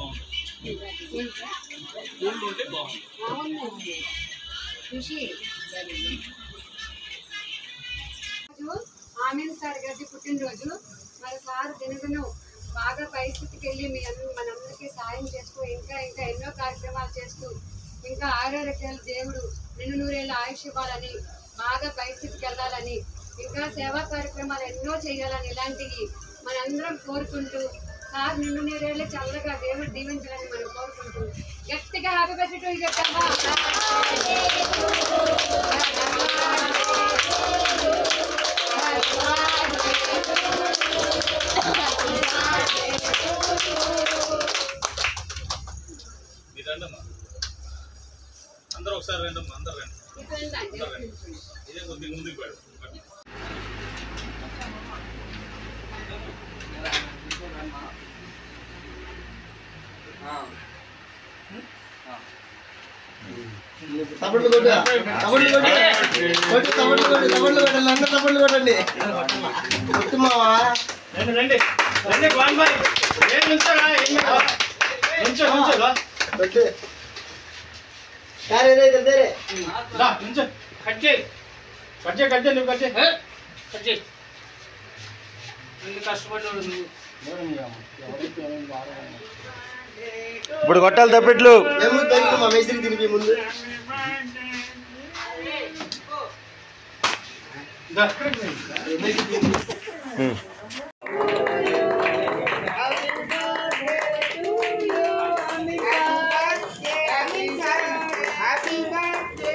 బాగుంటుంది ఊళ్ళో ఉంటే బాగుంటుంది ఖుషి రోజు ఆమెను సార్ గారి పుట్టినరోజు మరి సార్ దినదినం బాగా పరిస్థితికి వెళ్ళి మీ అందరూ మనందరికీ సాయం చేస్తూ ఇంకా ఇంకా ఎన్నో కార్యక్రమాలు చేస్తూ ఇంకా ఆరోగ్యాలు దేవుడు రెండు నూరేళ్ళ ఆయుష్ ఇవ్వాలని బాగా పరిస్థితికి వెళ్ళాలని ఇంకా సేవా కార్యక్రమాలు ఎన్నో చేయాలని ఇలాంటివి మనందరం కోరుకుంటూ సార్ నిన్ను నూరేళ్ళు చల్లగా దేవుడు దీవించాలని మనం కోరుకుంటూ గట్టిగా హ్యాపీ బర్త్డే టు చెప్పమ్మా మీరు రండమ్మా అందరూ ఒకసారి రండమ్మా అందరు రండి అందరు రండి ఇదే కొద్దిగా ముందుకు పెడు తమిళ్ళు కొట్టు తమిళ్ళు కొట్టు కొట్టు తమిళ్ళు కొట్టు తమిళ్ళు కొట్టండి అన్న తమిళ్ళు కొట్టండి కొట్టు మావా రండి రండి రండి బాన్ బాయ్ ఏం నుంచోరా ఏం కాదు. నుంచో నుంచో రా. కొట్టు కారే రే తెరే రా నుంచో కట్ చేయి కట్ చేయి కట్ చేయి నువ్వు కట్ చేయి కట్ చేయి ఎందుకు కష్టపడ్డాడు నువ్వు ఇప్పుడు కొట్టాలి తప్పెట్లు ఏమో దొరికి మా మేస్త్రికి తినిపి ముందు దా. ఉమ్. Happy birthday